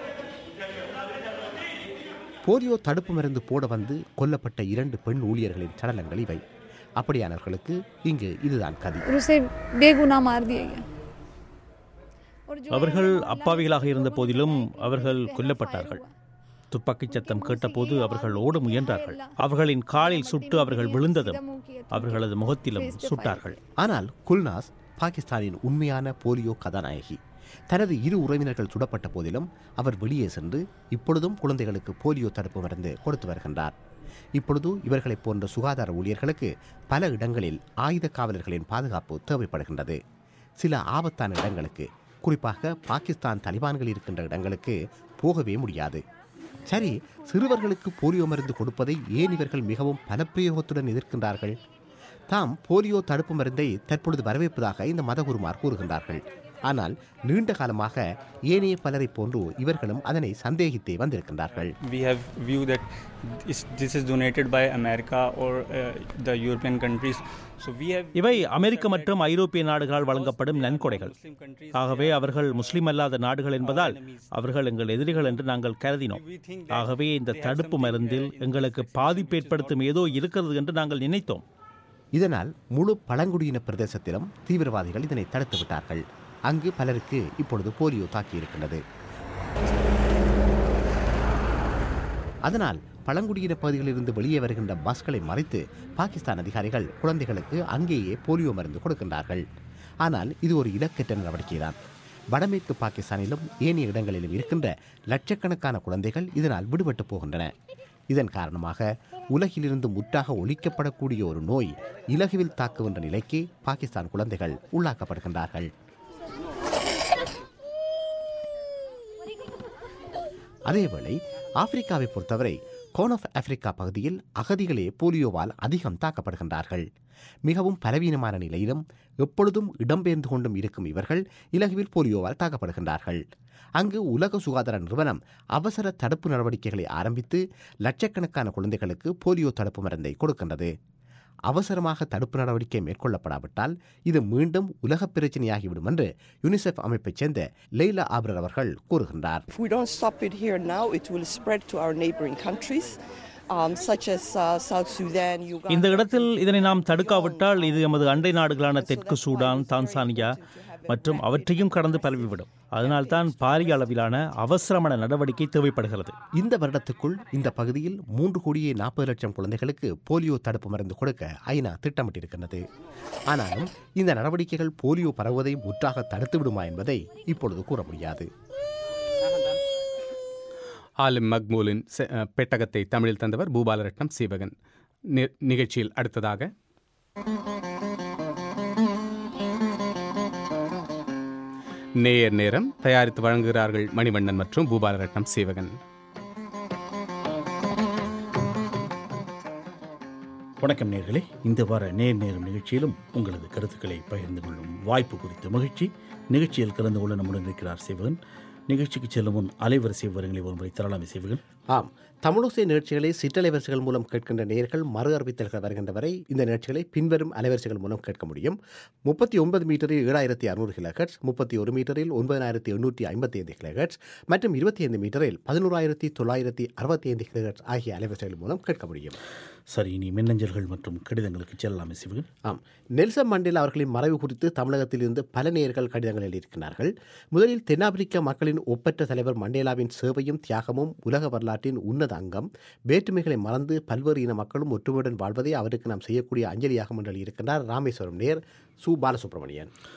[SPEAKER 5] போலியோ தடுப்பு மருந்து போட வந்து கொல்லப்பட்ட இரண்டு பெண் ஊழியர்களின் சடலங்கள் இவை அப்படியானவர்களுக்கு இங்கு இதுதான் கதி
[SPEAKER 10] और उसे बेगुनाह मार दिया गया और जो
[SPEAKER 4] அவர்கள் அப்பாவிகளாக இருந்த போதிலும் அவர்கள் கொல்லப்பட்டார்கள் துப்பாக்கிச் சத்தம் கேட்டபோது அவர்கள் ஓட முயன்றார்கள் அவர்களின் காலில் சுட்டு அவர்கள் விழுந்ததும் அவர்களது முகத்திலும் சுட்டார்கள்
[SPEAKER 5] ஆனால் குல்நாஸ் பாகிஸ்தானின் உண்மையான போலியோ கதாநாயகி தனது இரு உறவினர்கள் சுடப்பட்ட போதிலும் அவர் வெளியே சென்று இப்பொழுதும் குழந்தைகளுக்கு போலியோ தடுப்பு மருந்து கொடுத்து வருகின்றார் இப்பொழுது இவர்களைப் போன்ற சுகாதார ஊழியர்களுக்கு பல இடங்களில் ஆயுத காவலர்களின் பாதுகாப்பு தேவைப்படுகின்றது சில ஆபத்தான இடங்களுக்கு குறிப்பாக பாகிஸ்தான் தலிபான்கள் இருக்கின்ற இடங்களுக்கு போகவே முடியாது சரி சிறுவர்களுக்கு போலியோ மருந்து கொடுப்பதை ஏன் இவர்கள் மிகவும் பலப்பிரயோகத்துடன் எதிர்க்கின்றார்கள் தாம் போலியோ தடுப்பு மருந்தை தற்பொழுது வரவேற்பதாக இந்த மதகுருமார் கூறுகின்றார்கள் ஆனால் நீண்ட காலமாக ஏனைய பலரைப் போன்று இவர்களும் அதனை சந்தேகித்தே வந்திருக்கின்றார்கள்
[SPEAKER 11] we have view that this, this is donated by America or uh, the European countries. So we have
[SPEAKER 4] இவை அமெரிக்க மற்றும் ஐரோப்பிய நாடுகளால் வழங்கப்படும் நன்கொடைகள் ஆகவே அவர்கள் முஸ்லிம் அல்லாத நாடுகள் என்பதால் அவர்கள் எங்கள் எதிரிகள் என்று நாங்கள் கருதினோம் ஆகவே இந்த தடுப்பு மருந்தில் எங்களுக்கு பாதிப்பு ஏற்படுத்தும் ஏதோ இருக்கிறது என்று நாங்கள் நினைத்தோம்
[SPEAKER 5] இதனால் முழு பழங்குடியின பிரதேசத்திலும் தீவிரவாதிகள் இதனை தடுத்து விட்டார்கள் அங்கு பலருக்கு இப்பொழுது போலியோ தாக்கியிருக்கின்றது அதனால் பழங்குடியின பகுதிகளிலிருந்து வெளியே வருகின்ற பஸ்களை மறைத்து பாகிஸ்தான் அதிகாரிகள் குழந்தைகளுக்கு அங்கேயே போலியோ மருந்து கொடுக்கின்றார்கள் ஆனால் இது ஒரு இலக்கற்ற நடவடிக்கைதான் வடமேற்கு பாகிஸ்தானிலும் ஏனைய இடங்களிலும் இருக்கின்ற லட்சக்கணக்கான குழந்தைகள் இதனால் விடுபட்டு போகின்றன இதன் காரணமாக உலகிலிருந்து முற்றாக ஒழிக்கப்படக்கூடிய ஒரு நோய் இலகுவில் தாக்குகின்ற நிலைக்கு பாகிஸ்தான் குழந்தைகள் உள்ளாக்கப்படுகின்றார்கள் அதேவேளை ஆப்பிரிக்காவை பொறுத்தவரை கோன் ஆஃப் ஆப்பிரிக்கா பகுதியில் அகதிகளே போலியோவால் அதிகம் தாக்கப்படுகின்றார்கள் மிகவும் பலவீனமான நிலையிலும் எப்பொழுதும் இடம்பெயர்ந்து கொண்டும் இருக்கும் இவர்கள் இலகுவில் போலியோவால் தாக்கப்படுகின்றார்கள் அங்கு உலக சுகாதார நிறுவனம் அவசர தடுப்பு நடவடிக்கைகளை ஆரம்பித்து லட்சக்கணக்கான குழந்தைகளுக்கு போலியோ தடுப்பு மருந்தை கொடுக்கின்றது அவசரமாக தடுப்பு நடவடிக்கை மேற்கொள்ளப்படாவிட்டால் இது மீண்டும் உலகப் பிரச்சனையாகிவிடும் என்று யுனிசெஃப் அமைப்பைச் சேர்ந்த லெய்லா ஆப்ரர் அவர்கள் கூறுகின்றார்
[SPEAKER 12] If we don't stop it here now, it will spread to our neighboring countries, um, such as uh, South Sudan, Uganda.
[SPEAKER 4] இந்த இடத்தில் இதனை நாம் தடுக்காவிட்டால் இது எமது அண்டை நாடுகளான தெற்கு சூடான் தான்சானியா மற்றும் அவற்றையும் கடந்து பரவிவிடும் அதனால்தான் பாரிய அளவிலான அவசரமான நடவடிக்கை தேவைப்படுகிறது
[SPEAKER 5] இந்த வருடத்துக்குள் இந்த பகுதியில் மூன்று கோடியே நாற்பது லட்சம் குழந்தைகளுக்கு போலியோ தடுப்பு மருந்து கொடுக்க ஐநா திட்டமிட்டிருக்கிறது ஆனாலும் இந்த நடவடிக்கைகள் போலியோ பரவுவதை முற்றாக தடுத்து விடுமா என்பதை இப்பொழுது கூற முடியாது
[SPEAKER 1] ஆலிம் மக்மூலின் செ- அஹ், பெட்டகத்தை தமிழில் தந்தவர் பூபாலரட்னம் சீவகன் நி- நிகழ்ச்சியில் அடுத்ததாக நேயர் நேரம் தயாரித்து வழங்குகிறார்கள் மணிவண்ணன் மற்றும் பூபாலரட்னம் சீவகன்
[SPEAKER 13] வணக்கம் நேர்களே இந்த வார நேர் நேரம் நிகழ்ச்சியிலும் உங்களது கருத்துக்களை பகிர்ந்து கொள்ளும் வாய்ப்பு குறித்து மகிழ்ச்சி நிகழ்ச்சியில் கலந்து கொள்ள நம்முடன் இருக்கிறார் சிவகன் நிகழ்ச்சிக்கு செல்லும் முன் அலைவரிசை விவரங்களை ஒருமுறை தரலாமே சிவகன்
[SPEAKER 5] ஆம் தமிழோசை நிகழ்ச்சிகளை சிற்றலைவரிசைகள் மூலம் கேட்கின்ற நேயர்கள் மறு அறிவித்தல்கள் வருகின்ற வரை இந்த நிகழ்ச்சிகளை பின்வரும் அலைவரிசைகள் மூலம் கேட்க முடியும் முப்பத்தி ஒன்பது மீட்டரில் ஏழாயிரத்தி அறுநூறு கிலோஹெட்ஸ் முப்பத்தி ஒரு மீட்டரில் ஒன்பதாயிரத்தி எண்ணூற்றி ஐம்பத்தி ஐந்து கிலோஹெட்ஸ் மற்றும் இருபத்தி ஐந்து மீட்டரில் பதினோராயிரத்தி தொள்ளாயிரத்தி அறுபத்தி ஐந்து கிலோஹெட்ஸ் ஆகிய அலைவரிசைகள் மூலம் கேட்க முடியும்
[SPEAKER 13] சரி இனி மின்னஞ்சல்கள் மற்றும் கடிதங்களுக்கு செல்லலாமே சிவகன்
[SPEAKER 5] ஆம் நெல்சன் மண்டேலா அவர்களின் மறைவு குறித்து தமிழகத்திலிருந்து பல நேயர்கள் கடிதங்கள் எழுதியிருக்கிறார்கள் முதலில் தென்னாப்பிரிக்க மக்களின் ஒப்பற்ற தலைவர் மண்டேலாவின் சேவையும் தியாகமும் உலக வரலாற்றின் உன்னத அங்கம் வேற்றுமைகளை மறந்து பல்வேறு இன மக்களும் ஒற்றுமையுடன் வாழ்வதே அவருக்கு நாம் செய்யக்கூடிய அஞ்சலியாகும் என்று எழுதியிருக்கிறார் ராமேஸ்வரம் நேர் சு பாலசுப்ரமணியன்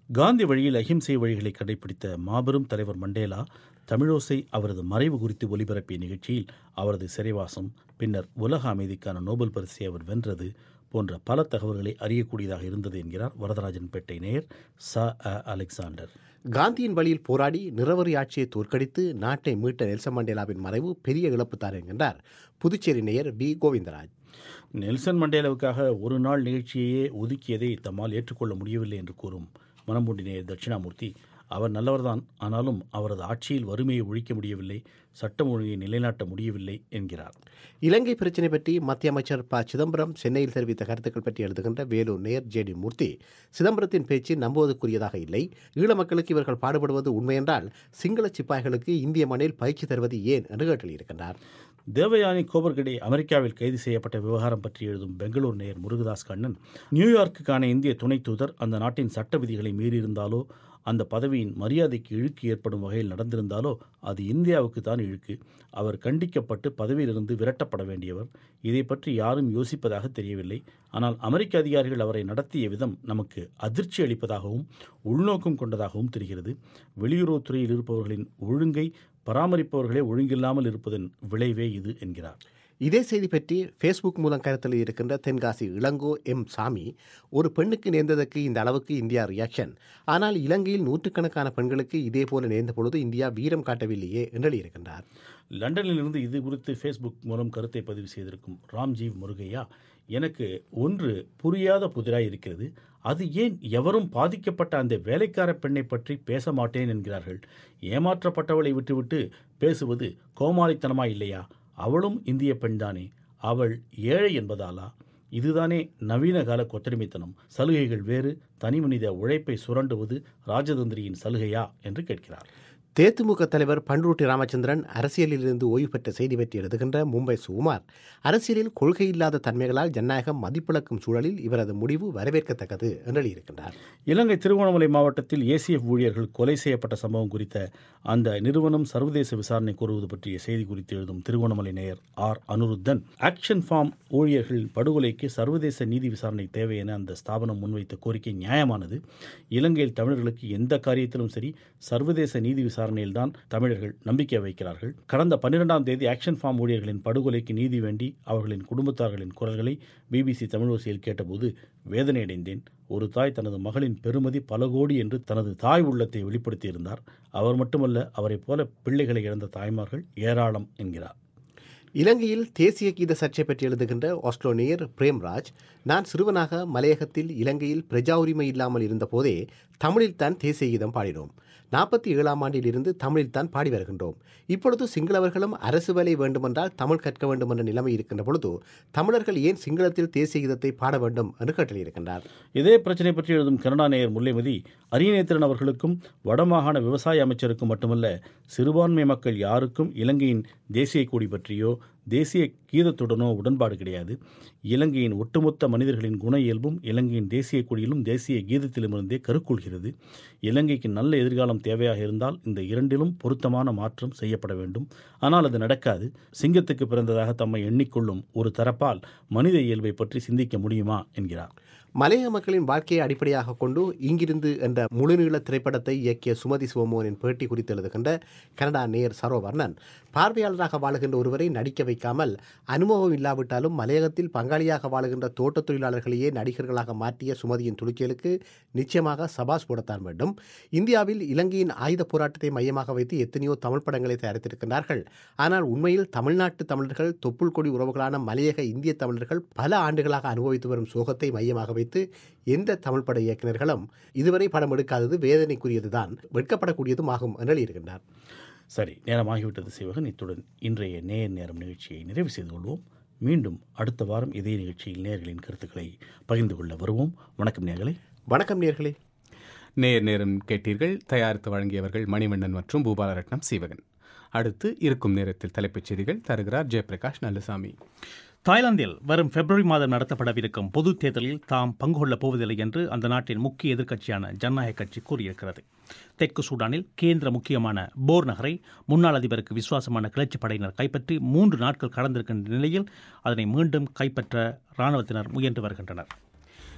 [SPEAKER 13] காந்தி வழியில் அஹிம்சை வழிகளை கடைபிடித்த மாபெரும் தலைவர் மண்டேலா தமிழோசை அவரது மறைவு குறித்து ஒலிபரப்பிய நிகழ்ச்சியில் அவரது சிறைவாசம் பின்னர் உலக அமைதிக்கான நோபல் பரிசை அவர் வென்றது போன்ற பல தகவல்களை அறியக்கூடியதாக இருந்தது என்கிறார் வரதராஜன் பேட்டை நேயர் ச அ அலெக்சாண்டர்
[SPEAKER 5] காந்தியின் வழியில் போராடி நிறவரி ஆட்சியை தோற்கடித்து நாட்டை மீட்ட நெல்சன் மண்டேலாவின் மறைவு பெரிய இழப்புத்தான் என்கின்றார் புதுச்சேரி நேயர் பி கோவிந்தராஜ்
[SPEAKER 13] நெல்சன் மண்டேலாவுக்காக ஒரு நாள் நிகழ்ச்சியையே ஒதுக்கியதை தம்மால் ஏற்றுக்கொள்ள முடியவில்லை என்று கூறும் மனம்பூண்டி நேயர் தட்சிணாமூர்த்தி அவர் நல்லவர்தான் ஆனாலும் அவரது ஆட்சியில் வறுமையை ஒழிக்க முடியவில்லை சட்டம் ஒழுங்கை நிலைநாட்ட முடியவில்லை என்கிறார்
[SPEAKER 5] இலங்கை பிரச்சினை பற்றி மத்திய அமைச்சர் ப சிதம்பரம் சென்னையில் தெரிவித்த கருத்துக்கள் பற்றி எழுதுகின்ற வேலூர் நேர் ஜே டி மூர்த்தி சிதம்பரத்தின் பேச்சு நம்புவதற்குரியதாக இல்லை ஈழ மக்களுக்கு இவர்கள் பாடுபடுவது உண்மையென்றால் சிங்கள சிப்பாய்களுக்கு இந்திய மண்ணில் பயிற்சி தருவது ஏன் என்று கேட்டிருக்கின்றார்
[SPEAKER 13] தேவயானி கோபர்கடே அமெரிக்காவில் கைது செய்யப்பட்ட விவகாரம் பற்றி எழுதும் பெங்களூர் நேயர் முருகதாஸ் கண்ணன் நியூயார்க்குக்கான இந்திய துணை தூதர் அந்த நாட்டின் சட்ட விதிகளை மீறியிருந்தாலோ அந்த பதவியின் மரியாதைக்கு இழுக்கு ஏற்படும் வகையில் நடந்திருந்தாலோ அது இந்தியாவுக்கு தான் இழுக்கு அவர் கண்டிக்கப்பட்டு பதவியிலிருந்து விரட்டப்பட வேண்டியவர் இதை பற்றி யாரும் யோசிப்பதாக தெரியவில்லை ஆனால் அமெரிக்க அதிகாரிகள் அவரை நடத்திய விதம் நமக்கு அதிர்ச்சி அளிப்பதாகவும் உள்நோக்கம் கொண்டதாகவும் தெரிகிறது வெளியுறவுத்துறையில் இருப்பவர்களின் ஒழுங்கை பராமரிப்பவர்களே ஒழுங்கில்லாமல் இருப்பதன் விளைவே இது என்கிறார்
[SPEAKER 5] இதே செய்தி பற்றி ஃபேஸ்புக் மூலம் கருத்தில் இருக்கின்ற தென்காசி இளங்கோ எம் சாமி ஒரு பெண்ணுக்கு நேர்ந்ததற்கு இந்த அளவுக்கு இந்தியா ரியாக்ஷன் ஆனால் இலங்கையில் நூற்றுக்கணக்கான பெண்களுக்கு இதே போல நேர்ந்த பொழுது இந்தியா வீரம் காட்டவில்லையே என்று எழுதியிருக்கின்றார்
[SPEAKER 13] லண்டனிலிருந்து இது குறித்து ஃபேஸ்புக் மூலம் கருத்தை பதிவு செய்திருக்கும் ராம்ஜீவ் முருகையா எனக்கு ஒன்று புரியாத புதிராய் இருக்கிறது அது ஏன் எவரும் பாதிக்கப்பட்ட அந்த வேலைக்கார பெண்ணை பற்றி பேச மாட்டேன் என்கிறார்கள் ஏமாற்றப்பட்டவளை விட்டுவிட்டு பேசுவது கோமாளித்தனமா இல்லையா அவளும் இந்திய பெண்தானே அவள் ஏழை என்பதாலா இதுதானே நவீன கால கொத்தடிமைத்தனம் சலுகைகள் வேறு தனிமனித உழைப்பை சுரண்டுவது ராஜதந்திரியின் சலுகையா என்று கேட்கிறார்
[SPEAKER 5] தேமுக தலைவர் பண்ருட்டி ராமச்சந்திரன் அரசியலிலிருந்து ஓய்வு பெற்ற செய்தி பற்றி எழுதுகின்ற மும்பை சுகுமார் அரசியலில் கொள்கை இல்லாத தன்மைகளால் ஜனநாயகம் மதிப்பிழக்கும் சூழலில் இவரது முடிவு வரவேற்கத்தக்கது என்று எழுதியிருக்கின்றார்
[SPEAKER 13] இலங்கை திருவண்ணாமலை மாவட்டத்தில் ஏசிஎஃப் ஊழியர்கள் கொலை செய்யப்பட்ட சம்பவம் குறித்த அந்த நிறுவனம் சர்வதேச விசாரணை கோருவது பற்றிய செய்தி குறித்து எழுதும் திருவண்ணாமலை நேயர் ஆர் அனுருத்தன் ஆக்ஷன் ஃபார்ம் ஊழியர்களின் படுகொலைக்கு சர்வதேச நீதி விசாரணை தேவை என அந்த ஸ்தாபனம் முன்வைத்த கோரிக்கை நியாயமானது இலங்கையில் தமிழர்களுக்கு எந்த காரியத்திலும் சரி சர்வதேச நீதி விசாரணையில்தான் தமிழர்கள் நம்பிக்கை வைக்கிறார்கள் கடந்த பன்னிரெண்டாம் தேதி ஆக்ஷன் ஃபார்ம் ஊழியர்களின் படுகொலைக்கு நீதி வேண்டி அவர்களின் குடும்பத்தார்களின் குரல்களை பிபிசி தமிழோசையில் கேட்டபோது வேதனையடைந்தேன் ஒரு தாய் தனது மகளின் பெருமதி பல கோடி என்று தனது தாய் உள்ளத்தை வெளிப்படுத்தியிருந்தார் அவர் மட்டுமல்ல அவரைப் போல பிள்ளைகளை இழந்த தாய்மார்கள் ஏராளம் என்கிறார்
[SPEAKER 5] இலங்கையில் தேசிய கீத சர்ச்சை பற்றி எழுதுகின்ற ஆஸ்ட்ரோ நேயர் பிரேம்ராஜ் நான் சிறுவனாக மலையகத்தில் இலங்கையில் பிரஜா உரிமை இல்லாமல் இருந்தபோதே தமிழில்தான் தேசிய கீதம் பாடினோம் நாற்பத்தி ஏழாம் ஆண்டிலிருந்து தமிழில்தான் பாடி வருகின்றோம் இப்பொழுது சிங்களவர்களும் அரசு வேலை வேண்டுமென்றால் தமிழ் கற்க வேண்டும் என்ற நிலைமை இருக்கின்ற பொழுது தமிழர்கள் ஏன் சிங்களத்தில் தேசிய கீதத்தை பாட வேண்டும் என்று கேட்டிருக்கின்றார்
[SPEAKER 13] இதே பிரச்சனை பற்றி எழுதும் கனடா நேயர் முல்லைமதி அரியநேத்திரன் அவர்களுக்கும் வடமாகாண விவசாய அமைச்சருக்கும் மட்டுமல்ல சிறுபான்மை மக்கள் யாருக்கும் இலங்கையின் தேசிய கொடி பற்றியோ தேசிய கீதத்துடனோ உடன்பாடு கிடையாது இலங்கையின் ஒட்டுமொத்த மனிதர்களின் குண இயல்பும் இலங்கையின் தேசிய கொடியிலும் தேசிய கீதத்திலுமிருந்தே கருக்கொள்கிறது இலங்கைக்கு நல்ல எதிர்காலம் தேவையாக இருந்தால் இந்த இரண்டிலும் பொருத்தமான மாற்றம் செய்யப்பட வேண்டும் ஆனால் அது நடக்காது சிங்கத்துக்கு பிறந்ததாக தம்மை எண்ணிக்கொள்ளும் ஒரு தரப்பால் மனித இயல்பை பற்றி சிந்திக்க முடியுமா என்கிறார்
[SPEAKER 5] மலைய மக்களின் வாழ்க்கையை அடிப்படையாக கொண்டு இங்கிருந்து என்ற முழுநீள திரைப்படத்தை இயக்கிய சுமதி சிவமோகனின் பேட்டி குறித்து எழுதுகின்ற கனடா நேயர் சரோவர்ணன் பார்வையாளராக வாழுகின்ற ஒருவரை நடிக்க வைக்காமல் அனுபவம் இல்லாவிட்டாலும் மலையகத்தில் பங்காளியாக வாழுகின்ற தோட்டத் தொழிலாளர்களையே நடிகர்களாக மாற்றிய சுமதியின் துணிச்சலுக்கு நிச்சயமாக சபாஸ் போடத்தான் வேண்டும் இந்தியாவில் இலங்கையின் ஆயுத போராட்டத்தை மையமாக வைத்து எத்தனையோ தமிழ் படங்களை தயாரித்திருக்கின்றார்கள் ஆனால் உண்மையில் தமிழ்நாட்டு தமிழர்கள் தொப்புள் கொடி உறவுகளான மலையக இந்திய தமிழர்கள் பல ஆண்டுகளாக அனுபவித்து வரும் சோகத்தை மையமாக வைத்து எந்த தமிழ் பட இயக்குநர்களும் இதுவரை படம் எடுக்காதது வேதனைக்குரியதுதான் வெட்கப்படக்கூடியதும் ஆகும் என்று எழுதியிருக்கின்றார்
[SPEAKER 13] சரி நேரமாகிவிட்டது சிவகன் இத்துடன் இன்றைய நேர் நேரம் நிகழ்ச்சியை நிறைவு செய்து கொள்வோம் மீண்டும் அடுத்த வாரம் இதே நிகழ்ச்சியில் நேர்களின் கருத்துக்களை பகிர்ந்து கொள்ள வருவோம் வணக்கம் நேர்களே
[SPEAKER 5] வணக்கம் நேர்களே
[SPEAKER 1] நேர் நேரம் கேட்டீர்கள் தயாரித்து வழங்கியவர்கள் மணிவண்ணன் மற்றும் பூபாலரட்னம் சீவகன் அடுத்து இருக்கும் நேரத்தில் தலைப்புச் செய்திகள் தருகிறார் ஜெயபிரகாஷ் நல்லசாமி
[SPEAKER 4] தாய்லாந்தில் வரும் பிப்ரவரி மாதம் நடத்தப்படவிருக்கும் பொது தேர்தலில் தாம் பங்கு கொள்ளப் போவதில்லை என்று அந்த நாட்டின் முக்கிய எதிர்க்கட்சியான ஜனநாயக கட்சி கூறியிருக்கிறது தெற்கு சூடானில் கேந்திர முக்கியமான போர் நகரை முன்னாள் அதிபருக்கு விசுவாசமான கிளர்ச்சி படையினர் கைப்பற்றி மூன்று நாட்கள் கடந்திருக்கின்ற நிலையில் அதனை மீண்டும் கைப்பற்ற இராணுவத்தினர் முயன்று வருகின்றனர்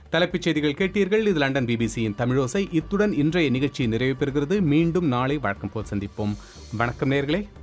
[SPEAKER 1] தலைப்புச் செய்திகள் கேட்டீர்கள் இது லண்டன் பிபிசியின் தமிழோசை இத்துடன் இன்றைய நிகழ்ச்சி நிறைவு பெறுகிறது மீண்டும் நாளை வழக்கம் போல் சந்திப்போம் வணக்கம் நேர்களே